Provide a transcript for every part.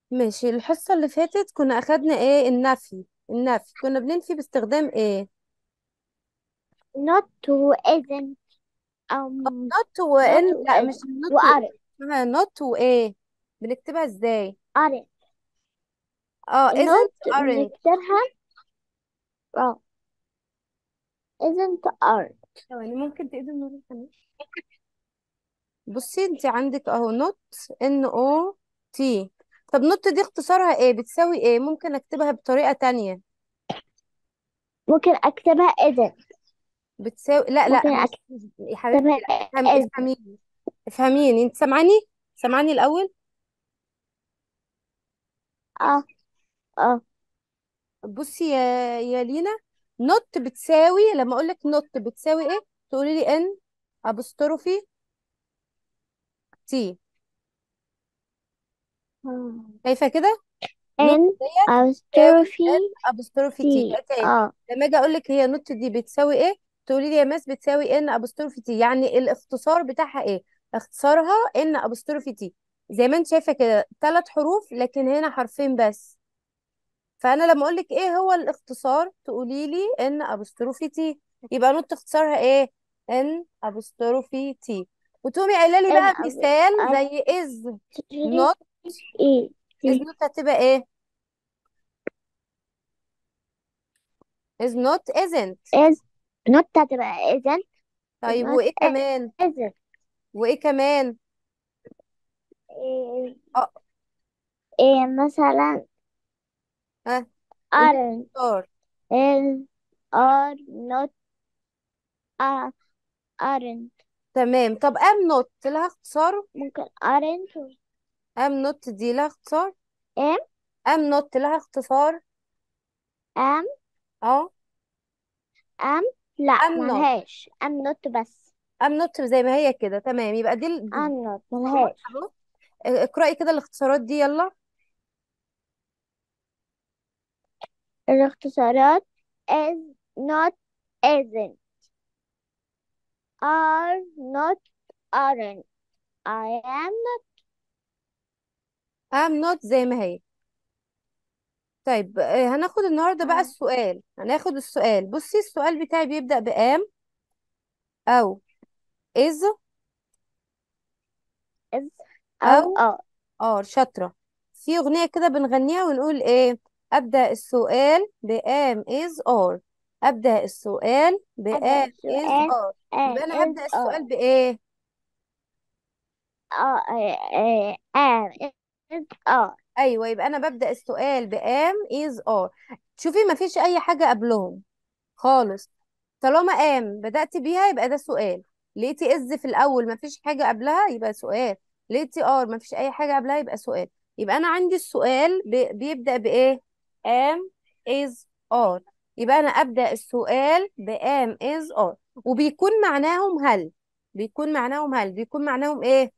ماشي الحصة اللي فاتت كنا أخدنا ايه النفي النفي كنا بننفي باستخدام ايه not و isn't um not not وان و لا مش isn't و not و aren't اسمها not وايه بنكتبها ازاي aren't اه not isn't aren't بنكتبها اه isn't aren't ثواني ممكن تقدر النور الثاني بصي انت عندك اهو not n o t طب not دي اختصارها ايه بتساوي ايه ممكن اكتبها بطريقة تانية ممكن اكتبها isn't بتساوي لا لا ممكن مش مش- يا حبيبتي اكتبها لا افهم isn't افهميني افهميني انت سامعاني سامعاني الاول اه اه بصي يا يا لينا نوت بتساوي لما اقول لك نوت بتساوي ايه تقولي لي ان ابوستروفي تي شايفه كده نوت n ديت بتساوي ان apostrophe ابوستروفي تي t يبقى تاني اه لما اجي اقول لك هي نوت دي بتساوي ايه تقولي لي يا ماس بتساوي ان ابوستروفي تي يعني الاختصار بتاعها ايه اختصارها ان ابوستروفي تي زي ما انت شايفه كده ثلاث حروف لكن هنا حرفين بس فانا لما اقول لك ايه هو الاختصار تقولي لي ان ابوستروفي تي يبقى نوت اختصارها ايه ان ابوستروفي تي وتقومي قايله لي n بقى مثال زي از apostrophe نوت از t نوت هتبقى ايه از نوت ازنت is not هتبقى isn't is طيب not وايه كمان isn't وايه كمان إيه اه إيه مثلا ها قولي aren't اختار is are not are aren't تمام طب ام نوت لها اختصار ممكن aren't و ام نوت دي لها اختصار am ام نوت لها اختصار am اه am لا ام نوت ملهاش am not بس ام نوت زي ما هي كده تمام يبقى دي ال- دي- am not ملهاش اهو اقرأي كده الاختصارات دي يلا الاختصارات is not isn't are not aren't I am not am not زي ما هي طيب آه، هناخد النهارده بقى آه. السؤال هناخد السؤال بصي السؤال بتاعي بيبدأ بام او is is او أو are ار شاطرة في اغنية كده بنغنيها ونقول ايه أبدأ السؤال بام is or أبدأ السؤال أبدأ بام is السؤال or am يبقى انا is هبدأ are السؤال بايه آه آه آه am is are ايوه يبقى انا ببدأ السؤال بام is or شوفي ما فيش اي حاجة قبلهم خالص طالما ام بدأت بيها يبقى ده سؤال لقيتي از في الاول ما فيش حاجة قبلها يبقى سؤال لقيتي ار ما فيش اي حاجة قبلها يبقى سؤال يبقى انا عندي السؤال بي- بيبدأ بايه ام is are يبقى انا ابدأ السؤال بام is are وبيكون معناهم هل بيكون معناهم هل بيكون معناهم ايه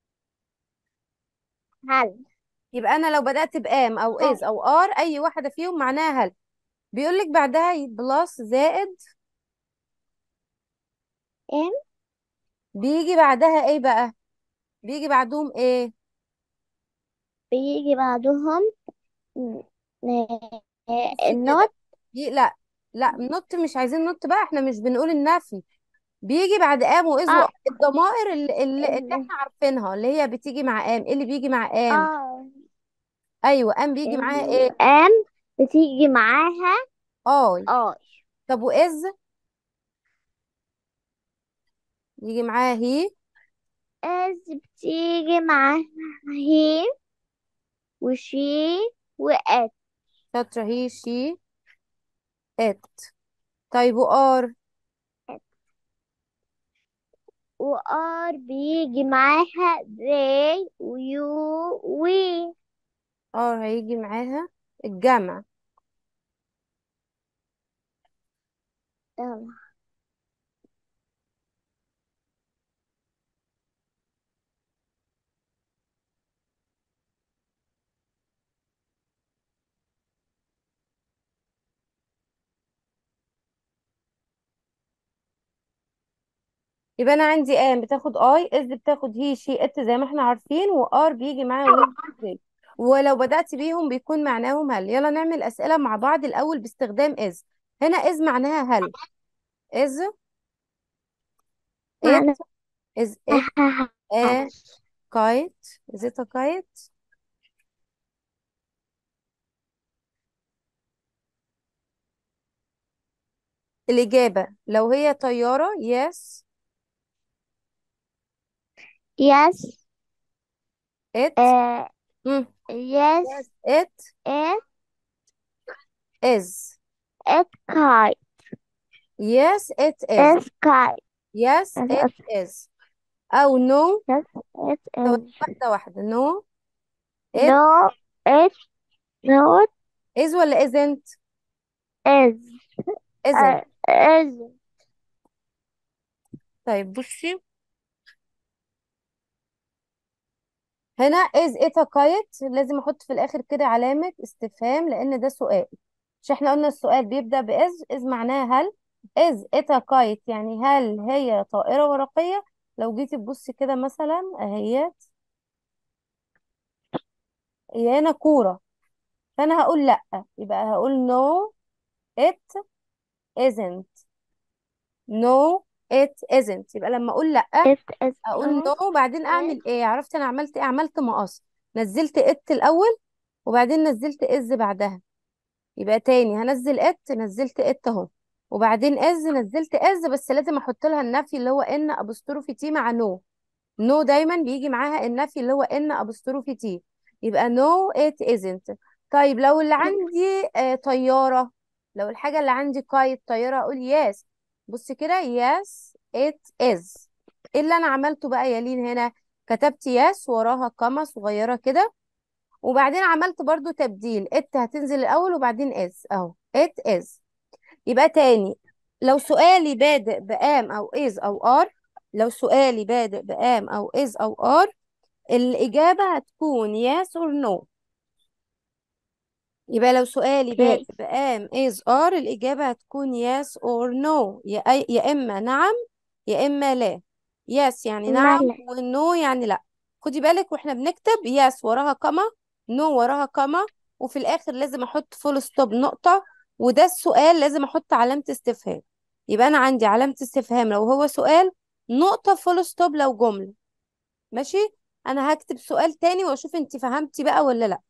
هل يبقى انا لو بدأت بام او هل is او are اي واحدة فيهم معناها هل بيقولك بعدها بلس زائد am بيجي بعدها ايه بقى بيجي بعدهم ايه بيجي بعدهم بصي not كده بي... لا لا نط مش عايزين نط بقى احنا مش بنقول النفي بيجي بعد قام واذ اه وقام الضمائر اللي, اللي, اللي ال احنا عارفينها اللي هي بتيجي مع قام ايه اللي بيجي مع قام اه ايوه قام بيجي معاها ال ايه am بتيجي معاها اي اه طب واذ يجي معاها هي as بتيجي معاها he وشي وات شاطره هي شي ات طيب وار وار بيجي معاها they ويو وي ار هيجي معاها الجمع يلا يبقى انا عندي قام بتاخد اي از بتاخد هي شي ات زي ما احنا عارفين وار بيجي معاها ويز وزي. ولو بدأت بيهم بيكون معناهم هل يلا نعمل أسئلة مع بعض الأول باستخدام is هنا is معناها هل is it معناها is it a kite is it a kite الإجابة لو هي طيارة yes yes it uh, مم. yes yes it it is it kite yes it is is kite yes Yes, it is أو no yes it ثواني is واحدة واحدة no it no it not is ولا isn't is isn't uh, is طيب بصي هنا is it a kite لازم احط في الاخر كده علامة استفهام لان ده سؤال مش احنا قلنا السؤال بيبدأ ب is is معناها هل is it a kite يعني هل هي طائرة ورقية لو جيتي تبصي كده مثلا اهيت هي هنا كورة فانا هقول لا يبقى هقول no it isn't no it isn't يبقى لما اقول لا it is اقول not نو وبعدين اعمل ايه عرفت انا عملت ايه عملت مقص نزلت ات الاول وبعدين نزلت از بعدها يبقى تاني هنزل ات نزلت ات اهو وبعدين از نزلت از بس لازم احط لها النفي اللي هو ان ابوستروفي تي مع نو نو دايما بيجي معاها النفي اللي هو ان ابوستروفي تي يبقى نو ات ازنت طيب لو اللي عندي آه طيارة لو الحاجة اللي عندي كايت طيارة اقول يس بص كده يس ات از ايه اللي انا عملته بقى يا لين هنا كتبت يس وراها كما صغيرة كده وبعدين عملت برضو تبديل ات هتنزل الاول وبعدين از اهو ات از يبقى تاني لو سؤالي بادئ بام او از او ار لو سؤالي بادئ بام او از او ار الاجابة هتكون yes or no يبقى لو سؤالي بادئ yes بام is are الإجابة هتكون yes or no يا, أي يا إما نعم يا إما لا yes يعني نعم ملا ونو يعني لا خدي بالك واحنا بنكتب yes وراها كما no وراها كما وفي الآخر لازم أحط فول ستوب نقطة وده السؤال لازم أحط علامة استفهام يبقى أنا عندي علامة استفهام لو هو سؤال نقطة فول ستوب لو جملة ماشي أنا هكتب سؤال تاني وأشوف أنت فهمتي بقى ولا لأ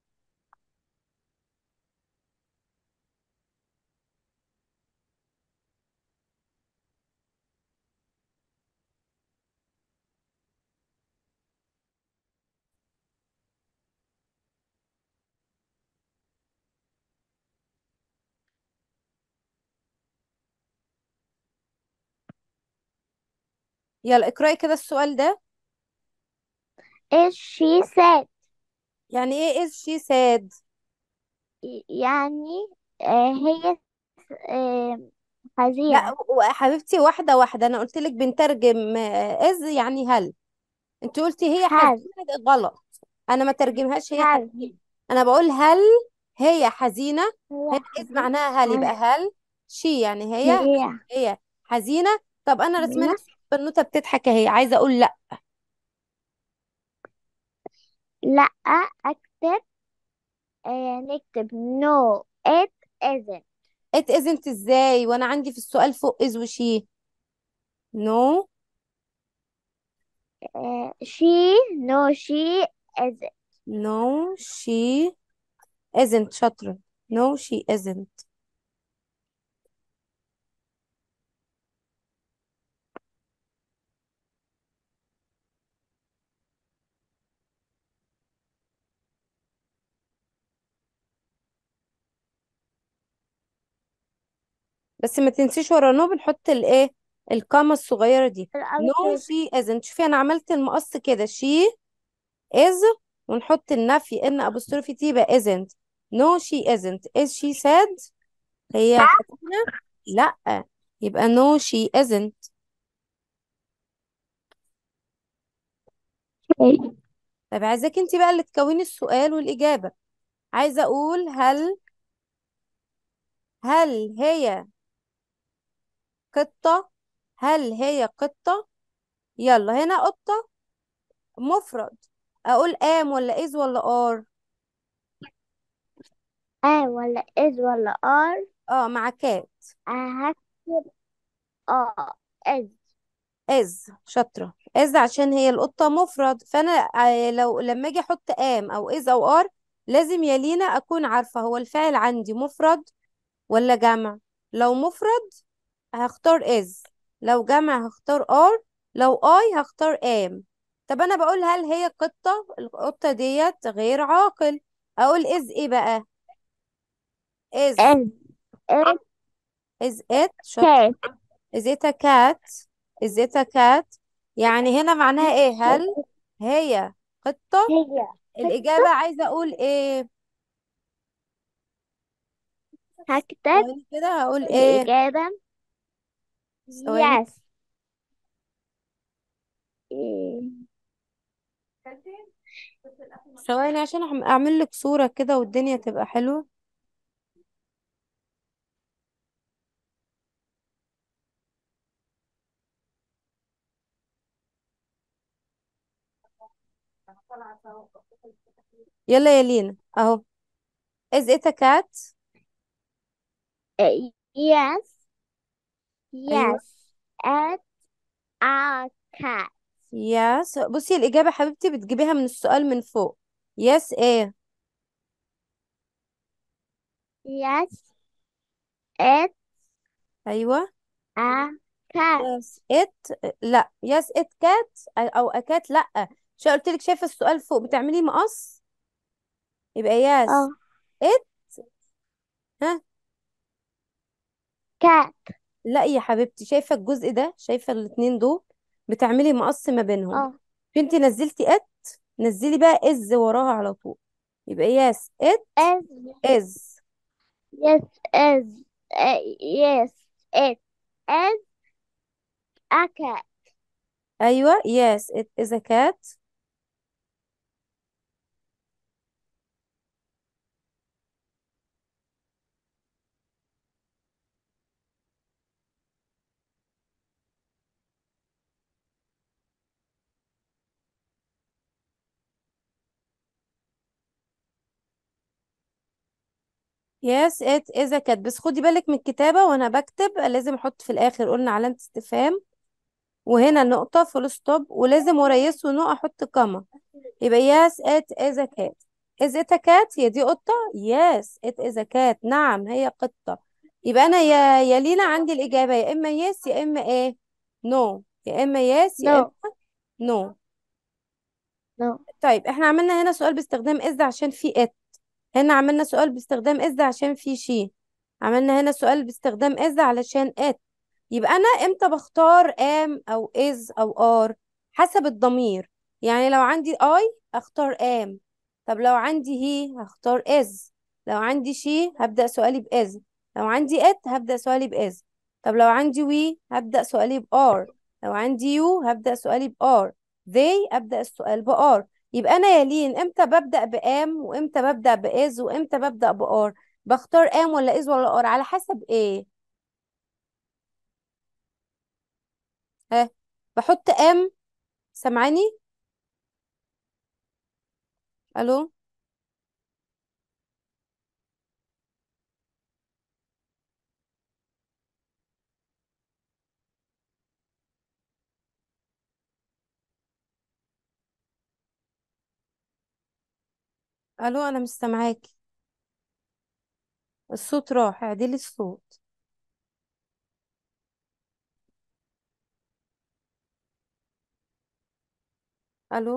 يلا اقرأي كده السؤال ده is she said يعني ايه is she said يعني آه هي آه لا حزينة و- حبيبتي واحدة واحدة انا قلت لك بنترجم آه، is يعني هل انت قلتي هي هل حزينة ده غلط انا ما ترجمهاش هي هل حزينة انا بقول هل هي حزينة هي هي is حزينة معناها هل يبقى هل هل she يعني هي هي هي حزينة طب انا رسمه حزينة لك بنوتة بتضحك اهي عايزة اقول لا لا أكتب آه نكتب no it isn't it isn't ازاي وانا عندي في السؤال فوق is وشي no آه she no she isn't no she isn't شاطرة no she isn't بس ما تنسيش ورا نو بنحط الايه القامة الصغيرة دي الأول no كده she isn't شوفي انا عملت المقص كده she is ونحط النفي ان apostrophe تي يبقى isn't no she isn't is she sad هي حزينة لا يبقى no she isn't طب عايزاك انت بقى اللي تكوني السؤال والإجابة عايزة اقول هل هل هي قطة هل هي قطة يلا هنا قطة مفرد اقول ام ولا از ولا ار اه ولا از ولا ار اه مع كات هكتب اه از از شاطرة از عشان هي القطة مفرد فانا آه، لو لما اجي احط ام او از او ار لازم يلينا اكون عارفة هو الفاعل عندي مفرد ولا جمع لو مفرد هختار از لو جمع هختار ار لو اي هختار ام طب انا بقول هل هي قطة القطة ديت غير عاقل اقول از ايه بقى از از از از ات شاطر كات is it a cat is it a cat يعني هنا معناها ايه هل هي قطة هي الإجابة عايزة أقول ايه هكتب ثواني كده هقول ايه الإجابة ثواني يس ثواني عشان أعم- أعمل لك صورة كده والدنيا تبقى حلوة يلا يا لينا اهو is it a cat يس ايوه يس at a cat يس بصي الإجابة حبيبتي بتجيبيها من السؤال من فوق يس ايه يس at ايوه a cat يس ات لا يس ات كات او اكات لا شو قلت لك شايفه السؤال فوق بتعملي مقص يبقى يس اه ات ها cat لا يا حبيبتي شايفه الجزء ده شايفه الاتنين دول بتعملي مقص ما بينهم اه انت نزلتي ات نزلي بقى از وراها على طول يبقى يس ات as از yes as uh, yes it as a cat ايوه يس ات از ا كات يس ات از ا كات بس خدي بالك من الكتابه وانا بكتب لازم احط في الاخر قلنا علامه استفهام وهنا نقطة فول ستوب ولازم ورا يس ونقطة احط كاما يبقى yes it is a cat is it a cat هي دي قطة yes it is a cat نعم هي قطة يبقى انا يا يا لينا عندي الإجابة يا اما yes يا اما ايه no يا اما yes يا اما no no no طيب احنا عملنا هنا سؤال باستخدام is عشان في it هنا عملنا سؤال باستخدام is عشان في she عملنا هنا سؤال باستخدام is علشان it يبقى انا امتى بختار am او is او are حسب الضمير يعني لو عندي I اختار am طب لو عندي he هختار is لو عندي she هبدأ سؤالي ب is لو عندي it هبدأ سؤالي ب is طب لو عندي we هبدأ سؤالي ب are لو عندي you هبدأ سؤالي ب are they أبدأ السؤال ب are يبقى انا يا لين امتى ببدأ ب am وامتى ببدأ ب is وامتى ببدأ ب are بختار am ولا is ولا are على حسب ايه ها بحط ام سامعاني الو الو انا مش سامعاكي الصوت راح اعدلي الصوت الو